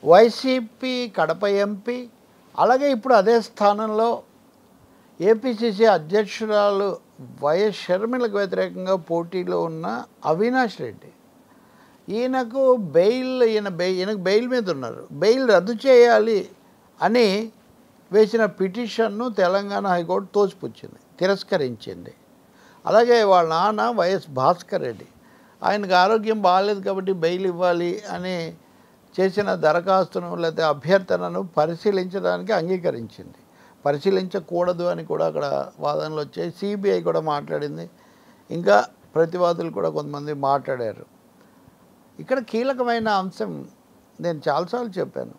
YCP Kadapa MP అలాగే ఇప్పుడు అదే స్థానంలో ఏపీసీసీ అధ్యక్షురాలు వైఎస్ షర్మిలకు వ్యతిరేకంగా పోటీలో ఉన్న అవినాష్ రెడ్డి ఈయనకు బెయిల్ ఈయన బెయిల్ ఈయనకు బెయిల్ మీద ఉన్నారు బెయిల్ రద్దు చేయాలి అని వేసిన పిటిషన్ను తెలంగాణ హైకోర్టు తోసిపుచ్చింది తిరస్కరించింది అలాగే వాళ్ళ నాన్న వైఎస్ భాస్కర్ రెడ్డి ఆయనకు ఆరోగ్యం బాగాలేదు కాబట్టి బెయిల్ ఇవ్వాలి అని చేసిన దరఖాస్తును లేకపోతే అభ్యర్థనను పరిశీలించడానికి అంగీకరించింది పరిశీలించకూడదు అని కూడా అక్కడ వాదనలు వచ్చాయి సిబిఐ కూడా మాట్లాడింది ఇంకా ప్రతివాదులు కూడా కొంతమంది మాట్లాడారు ఇక్కడ కీలకమైన అంశం నేను చాలాసార్లు చెప్పాను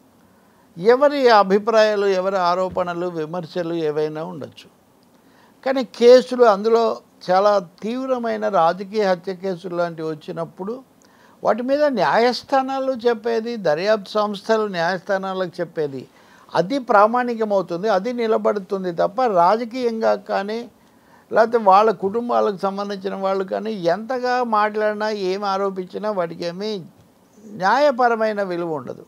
ఎవరి అభిప్రాయాలు ఎవరి ఆరోపణలు విమర్శలు ఏవైనా ఉండొచ్చు కానీ కేసులు అందులో చాలా తీవ్రమైన రాజకీయ హత్య కేసులు లాంటివి వచ్చినప్పుడు వాటి మీద న్యాయస్థానాలు చెప్పేది దర్యాప్తు సంస్థలు న్యాయస్థానాలకు చెప్పేది అది ప్రామాణికమవుతుంది అది నిలబడుతుంది తప్ప రాజకీయంగా కానీ లేకపోతే వాళ్ళ కుటుంబాలకు సంబంధించిన వాళ్ళు కానీ ఎంతగా మాట్లాడినా ఏం ఆరోపించినా వాటికి ఏమీ న్యాయపరమైన విలువ ఉండదు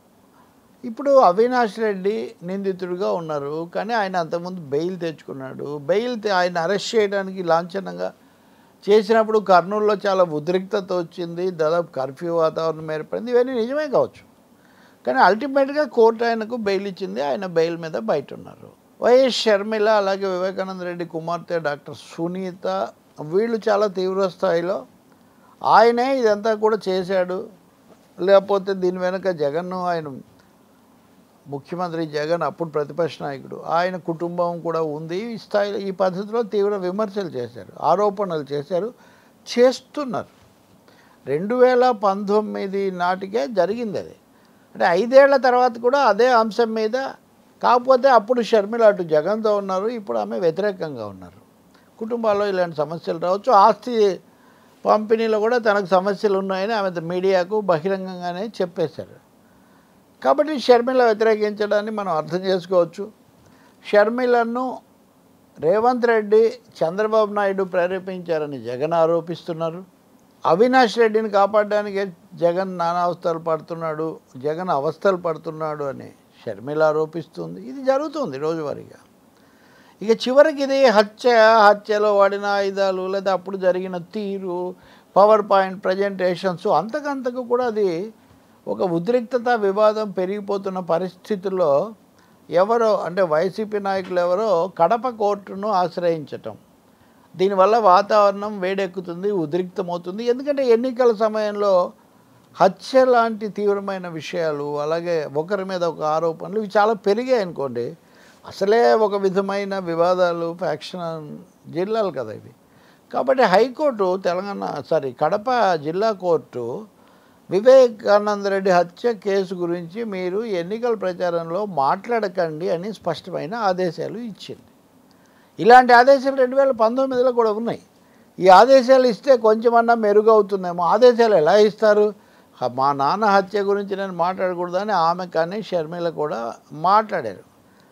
ఇప్పుడు అవినాష్ రెడ్డి నిందితుడిగా ఉన్నారు కానీ ఆయన అంతకుముందు బెయిల్ తెచ్చుకున్నాడు బెయిల్ తె- ఆయన అరెస్ట్ చేయడానికి లాంఛనంగా చేసినప్పుడు కర్నూలులో చాలా ఉద్రిక్తత వచ్చింది దాదాపు కర్ఫ్యూ వాతావరణం ఏర్పడింది ఇవన్నీ నిజమే కావచ్చు కానీ అల్టిమేట్గా కోర్టు ఆయనకు బెయిల్ ఇచ్చింది ఆయన బెయిల్ మీద బయట ఉన్నారు వైఎస్ షర్మిల అలాగే వివేకానంద రెడ్డి కుమార్తె డాక్టర్ సునీత వీళ్ళు చాలా తీవ్ర స్థాయిలో ఆయనే ఇదంతా కూడా చేశాడు లేకపోతే దీని వెనుక జగన్ను ఆయన ముఖ్యమంత్రి జగన్ అప్పుడు ప్రతిపక్ష నాయకుడు ఆయన కుటుంబం కూడా ఉంది ఈ స్థాయిలో ఈ పద్ధతిలో తీవ్ర విమర్శలు చేశారు ఆరోపణలు చేశారు చేస్తున్నారు రెండు వేల పంతొమ్మిది నాటికే జరిగింది అది అంటే ఐదేళ్ల తర్వాత కూడా అదే అంశం మీద కాకపోతే అప్పుడు షర్మిల అటు జగన్తో ఉన్నారు ఇప్పుడు ఆమె వ్యతిరేకంగా ఉన్నారు కుటుంబాల్లో ఇలాంటి సమస్యలు రావచ్చు ఆస్తి పంపిణీలో కూడా తనకు సమస్యలు ఉన్నాయని ఆమె మీడియాకు బహిరంగంగానే చెప్పేశారు కాబట్టి షర్మిల వ్యతిరేకించడాన్ని మనం అర్థం చేసుకోవచ్చు షర్మిలను రేవంత్ రెడ్డి చంద్రబాబు నాయుడు ప్రేరేపించారని జగన్ ఆరోపిస్తున్నారు అవినాష్ రెడ్డిని కాపాడడానికి జగన్ నానా అవస్థలు పడుతున్నాడు జగన్ అవస్థలు పడుతున్నాడు అని షర్మిల ఆరోపిస్తుంది ఇది జరుగుతుంది రోజువారీగా ఇక చివరికి ఇది హత్య హత్యలో వాడిన ఆయుధాలు లేదా అప్పుడు జరిగిన తీరు పవర్ పాయింట్ ప్రజెంటేషన్స్ అంతకంతకు కూడా అది ఒక ఉద్రిక్తత వివాదం పెరిగిపోతున్న పరిస్థితుల్లో ఎవరో అంటే వైసీపీ నాయకులు ఎవరో కడప కోర్టును ఆశ్రయించటం దీనివల్ల వాతావరణం వేడెక్కుతుంది ఉద్రిక్తమవుతుంది ఎందుకంటే ఎన్నికల సమయంలో హత్య లాంటి తీవ్రమైన విషయాలు అలాగే ఒకరి మీద ఒక ఆరోపణలు ఇవి చాలా పెరిగాయి అనుకోండి అసలే ఒక విధమైన వివాదాలు ఫ్యాక్షన్ జిల్లాలు కదా ఇవి కాబట్టి హైకోర్టు తెలంగాణ సారీ కడప జిల్లా కోర్టు వివేకానంద రెడ్డి హత్య కేసు గురించి మీరు ఎన్నికల ప్రచారంలో మాట్లాడకండి అని స్పష్టమైన ఆదేశాలు ఇచ్చింది ఇలాంటి ఆదేశాలు రెండు వేల పంతొమ్మిదిలో కూడా ఉన్నాయి ఈ ఆదేశాలు ఇస్తే కొంచెమన్నా మెరుగవుతుందేమో ఆదేశాలు ఎలా ఇస్తారు హ- మా నాన్న హత్య గురించి నేను మాట్లాడకూడదని ఆమె కానీ షర్మిల కూడా మాట్లాడారు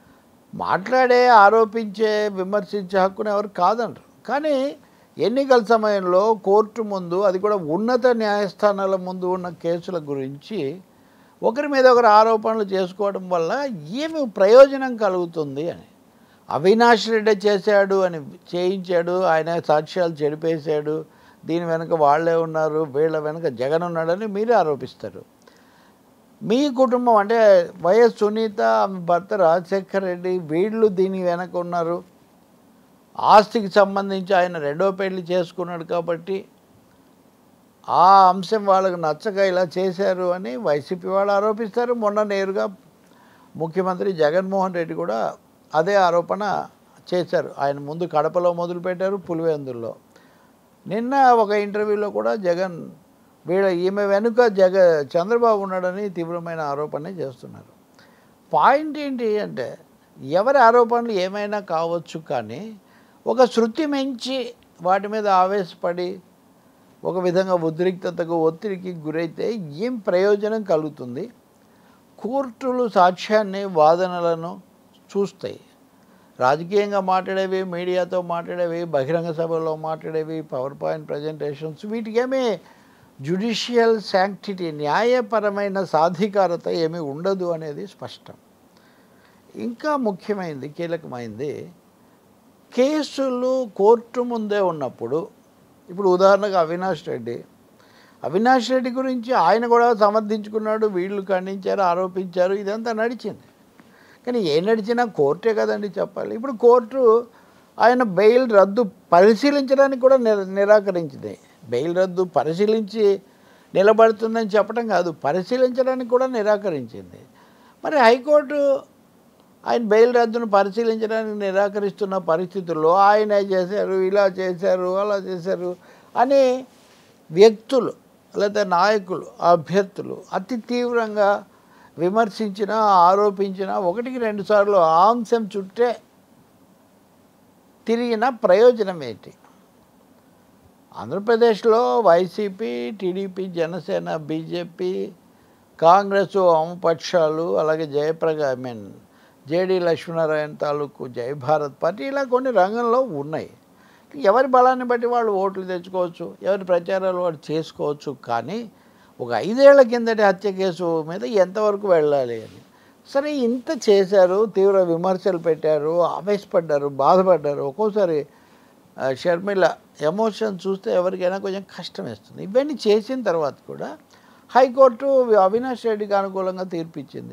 మాట్లాడే ఆరోపించే విమర్శించే హక్కును ఎవరు కాదంటారు కానీ ఎన్నికల సమయంలో కోర్టు ముందు అది కూడా ఉన్నత న్యాయస్థానాల ముందు ఉన్న కేసుల గురించి ఒకరి మీద ఒకరు ఆరోపణలు చేసుకోవడం వల్ల ఏమి ప్రయోజనం కలుగుతుంది అని అవినాష్ రెడ్డి చేశాడు అని చేయించాడు ఆయన సాక్ష్యాలు చెడిపేశాడు దీని వెనుక వాళ్ళే ఉన్నారు వీళ్ళ వెనుక జగన్ ఉన్నాడని మీరే ఆరోపిస్తారు మీ కుటుంబం అంటే వైఎస్ సునీత ఆమె భర్త రాజశేఖర్ రెడ్డి వీళ్ళు దీని వెనక ఉన్నారు ఆస్తికి సంబంధించి ఆయన రెండో పెళ్లి చేసుకున్నాడు కాబట్టి ఆ అంశం వాళ్ళకు నచ్చక ఇలా చేశారు అని వైసీపీ వాళ్ళు ఆరోపిస్తారు మొన్న నేరుగా ముఖ్యమంత్రి జగన్మోహన్ రెడ్డి కూడా అదే ఆరోపణ చేశారు ఆయన ముందు కడపలో మొదలుపెట్టారు పులివెందుల్లో నిన్న ఒక ఇంటర్వ్యూలో కూడా జగన్ వీళ్ళ ఈమె వెనుక జగ చంద్రబాబు ఉన్నాడని తీవ్రమైన ఆరోపణ చేస్తున్నారు పాయింట్ ఏంటి అంటే ఎవరి ఆరోపణలు ఏమైనా కావచ్చు కానీ ఒక శృతి మించి వాటి మీద ఆవేశపడి ఒక విధంగా ఉద్రిక్తతకు ఒత్తిడికి గురైతే ఏం ప్రయోజనం కలుగుతుంది కోర్టులు సాక్ష్యాన్ని వాదనలను చూస్తాయి రాజకీయంగా మాట్లాడేవి మీడియాతో మాట్లాడేవి బహిరంగ సభలో మాట్లాడేవి పవర్ పాయింట్ ప్రజెంటేషన్స్ వీటికేమీ జ్యుడిషియల్ శాంక్టిటీ న్యాయపరమైన సాధికారత ఏమీ ఉండదు అనేది స్పష్టం ఇంకా ముఖ్యమైనది కీలకమైనది కేసులు కోర్టు ముందే ఉన్నప్పుడు ఇప్పుడు ఉదాహరణకు అవినాష్ రెడ్డి అవినాష్ రెడ్డి గురించి ఆయన కూడా సమర్థించుకున్నాడు వీళ్ళు ఖండించారు ఆరోపించారు ఇదంతా నడిచింది కానీ ఏ నడిచినా కోర్టే కదండి చెప్పాలి ఇప్పుడు కోర్టు ఆయన బెయిల్ రద్దు పరిశీలించడానికి కూడా నిర నిరాకరించింది బెయిల్ రద్దు పరిశీలించి నిలబడుతుందని చెప్పడం కాదు పరిశీలించడానికి కూడా నిరాకరించింది మరి హైకోర్టు ఆయన బెయిల్ రద్దును పరిశీలించడానికి నిరాకరిస్తున్న పరిస్థితుల్లో ఆయన చేశారు ఇలా చేశారు అలా చేశారు అని వ్యక్తులు లేదా నాయకులు అభ్యర్థులు అతి తీవ్రంగా విమర్శించిన ఆరోపించిన ఒకటికి రెండు సార్లు ఆ అంశం చుట్టే తిరిగిన ప్రయోజనం ఏంటి ఆంధ్రప్రదేశ్లో YCP TDP Janasena BJP Congress వామపక్షాలు అలాగే జయప్రగా ఐ మీన్ జేడి లక్ష్మీనారాయణ తాలూకు జై భారత్ పార్టీ ఇలా కొన్ని రంగంలో ఉన్నాయి ఎవరి బలాన్ని బట్టి వాళ్ళు ఓట్లు తెచ్చుకోవచ్చు ఎవరి ప్రచారాలు వాళ్ళు చేసుకోవచ్చు కానీ ఒక ఐదేళ్ల కిందటి హత్య కేసు మీద ఎంతవరకు వెళ్ళాలి అని సరే ఇంత చేశారు తీవ్ర విమర్శలు పెట్టారు ఆవేశపడ్డారు బాధపడ్డారు ఒక్కోసారి ఆ, షర్మిల ఎమోషన్ చూస్తే ఎవరికైనా కొంచెం కష్టం వేస్తుంది ఇవన్నీ చేసిన తర్వాత కూడా హైకోర్టు అవినాష్ రెడ్డికి అనుకూలంగా తీర్పు ఇచ్చింది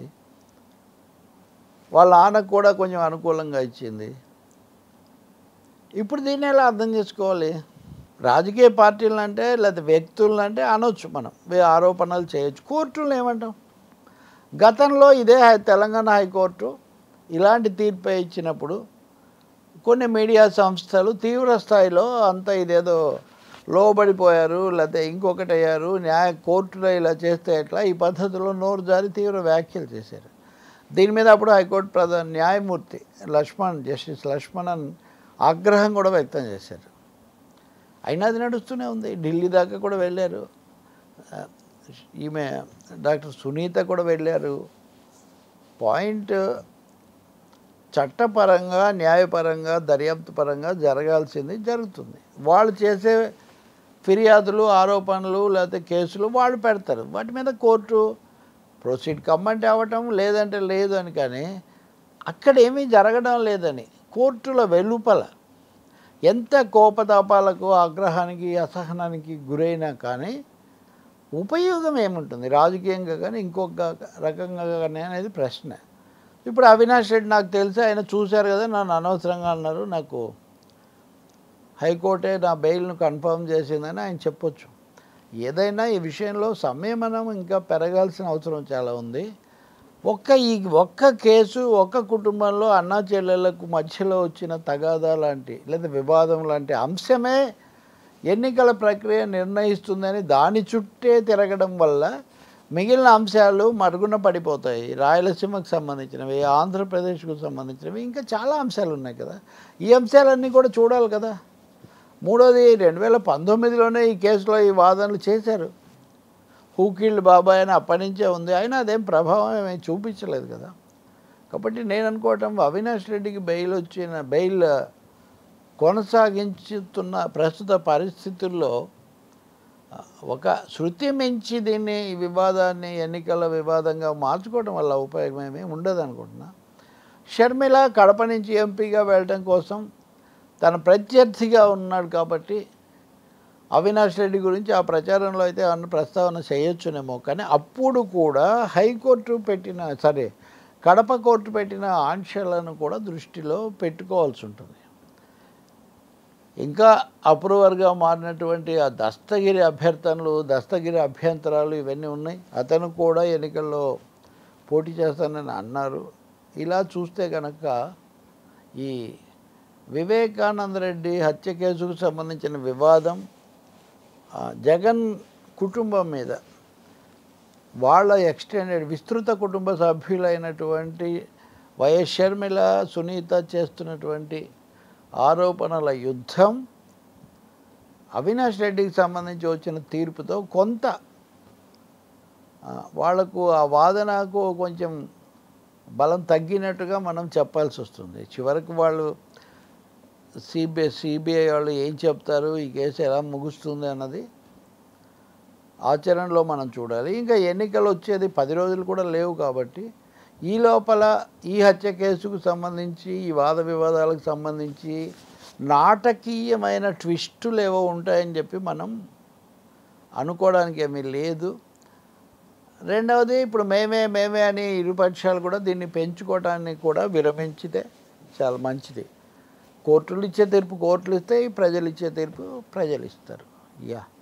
వాళ్ళ నాన్నకు కూడా కొంచెం అనుకూలంగా ఇచ్చింది ఇప్పుడు దీన్ని ఎలా అర్థం చేసుకోవాలి రాజకీయ పార్టీలు అంటే లేదా వ్యక్తులను అంటే అనొచ్చు మనం వే- ఆరోపణలు చేయొచ్చు కోర్టులు ఏమంటాం గతంలో ఇదే హై- తెలంగాణ హైకోర్టు ఇలాంటి తీర్పు ఇచ్చినప్పుడు కొన్ని మీడియా సంస్థలు తీవ్ర స్థాయిలో అంత ఇదేదో లోబడిపోయారు లేకపోతే ఇంకొకటి అయ్యారు న్యాయ కోర్టులో ఇలా చేస్తే ఎట్లా ఈ పద్ధతిలో నోరు జారి తీవ్ర వ్యాఖ్యలు చేశారు దీని మీద అప్పుడు హైకోర్టు ప్రధాన న్యాయమూర్తి లక్ష్మణ్ జస్టిస్ లక్ష్మణన్ ఆగ్రహం కూడా వ్యక్తం చేశారు అయినా అది నడుస్తూనే ఉంది ఢిల్లీ దాకా కూడా వెళ్ళారు ఆ, ఈమె డాక్టర్ సునీత కూడా వెళ్ళారు పాయింట్ చట్టపరంగా న్యాయపరంగా దర్యాప్తు పరంగా జరగాల్సింది జరుగుతుంది వాళ్ళు చేసే ఫిర్యాదులు ఆరోపణలు లేకపోతే కేసులు వాళ్ళు పెడతారు వాటి మీద కోర్టు ప్రొసీడ్ కమ్మంటే అవ్వటం లేదంటే లేదు అని కానీ అక్కడ ఏమీ జరగడం లేదని కోర్టుల వెలుపల ఎంత కోపతాపాలకు ఆగ్రహానికి అసహనానికి గురైనా కానీ ఉపయోగం ఏముంటుంది రాజకీయంగా కానీ ఇంకొక రకంగా కానీ అనేది ప్రశ్న ఇప్పుడు అవినాష్ రెడ్డి నాకు తెలిసి ఆయన చూశారు కదా నన్ను అనవసరంగా అన్నారు నాకు హైకోర్టే నా బెయిల్ను కన్ఫర్మ్ చేసిందని ఆయన చెప్పొచ్చు ఏదైనా ఈ విషయంలో సంయమనం ఇంకా పెరగాల్సిన అవసరం చాలా ఉంది ఒక్క ఈ ఒక్క కేసు ఒక్క కుటుంబంలో అన్నా చెల్లెళ్లకు మధ్యలో వచ్చిన తగాదా లాంటి లేదా వివాదం లాంటి అంశమే ఎన్నికల ప్రక్రియ నిర్ణయిస్తుందని దాని చుట్టే తిరగడం వల్ల మిగిలిన అంశాలు మరుగున పడిపోతాయి రాయలసీమకు సంబంధించినవి ఆంధ్రప్రదేశ్కు సంబంధించినవి ఇంకా చాలా అంశాలు ఉన్నాయి కదా ఈ అంశాలన్నీ కూడా చూడాలి కదా మూడోది రెండు వేల పంతొమ్మిదిలోనే ఈ కేసులో ఈ వాదనలు చేశారు హూకిల్డ్ బాబాయ్ అని అప్పటి నుంచే ఉంది అయినా అదేం ప్రభావం ఏమీ చూపించలేదు కదా కాబట్టి నేను అనుకోవటం అవినాష్ రెడ్డికి బెయిల్ వచ్చిన బెయిల్ కొనసాగించుతున్న ప్రస్తుత పరిస్థితుల్లో ఆ, ఒక శృతి మించి దీన్ని ఈ వివాదాన్ని ఎన్నికల వివాదంగా మార్చుకోవడం వల్ల ఉపయోగం ఏమీ ఉండదు అనుకుంటున్నా షర్మిల కడప నుంచి ఎంపీగా వెళ్ళడం కోసం తన ప్రత్యర్థిగా ఉన్నాడు కాబట్టి అవినాష్ రెడ్డి గురించి ఆ ప్రచారంలో అయితే అన్న ప్రస్తావన చేయొచ్చునేమో కానీ అప్పుడు కూడా హైకోర్టు పెట్టిన సరే కడప కోర్టు పెట్టిన ఆంక్షలను కూడా దృష్టిలో పెట్టుకోవాల్సి ఉంటుంది ఇంకా అప్రూవర్గా మారినటువంటి ఆ దస్తగిరి అభ్యర్థనలు దస్తగిరి అభ్యంతరాలు ఇవన్నీ ఉన్నాయి అతను కూడా ఎన్నికల్లో పోటీ చేస్తానని అన్నారు ఇలా చూస్తే కనుక ఈ వివేకానంద రెడ్డి హత్య కేసుకు సంబంధించిన వివాదం ఆ, జగన్ కుటుంబం మీద వాళ్ళ ఎక్స్టెండెడ్ విస్తృత కుటుంబ సభ్యులైనటువంటి వైఎస్ షర్మిల సునీత చేస్తున్నటువంటి ఆరోపణల యుద్ధం అవినాష్ రెడ్డికి సంబంధించి వచ్చిన తీర్పుతో కొంత ఆ, వాళ్లకు ఆ వాదనకు కొంచెం బలం తగ్గినట్టుగా మనం చెప్పాల్సి వస్తుంది చివరికి వాళ్ళు సిబిఐ సిబిఐ వాళ్ళు ఏం చెప్తారు ఈ కేసు ఎలా ముగుస్తుంది అన్నది ఆచరణలో మనం చూడాలి ఇంకా ఎన్నికలు వచ్చేది పది రోజులు కూడా లేవు కాబట్టి ఈ లోపల ఈ హత్య కేసుకు సంబంధించి ఈ వాద వివాదాలకు సంబంధించి నాటకీయమైన ట్విస్టులు ఏవో ఉంటాయని చెప్పి మనం అనుకోవడానికి ఏమీ లేదు రెండవది ఇప్పుడు మేమే మేమే అని ఇరుపక్షాలు కూడా దీన్ని పెంచుకోవడానికి కూడా విరమించితే చాలా మంచిది కోర్టులు ఇచ్చే తీర్పు కోర్టులు ఇస్తాయి ప్రజలు ఇచ్చే తీర్పు ప్రజలు ఇస్తారు యా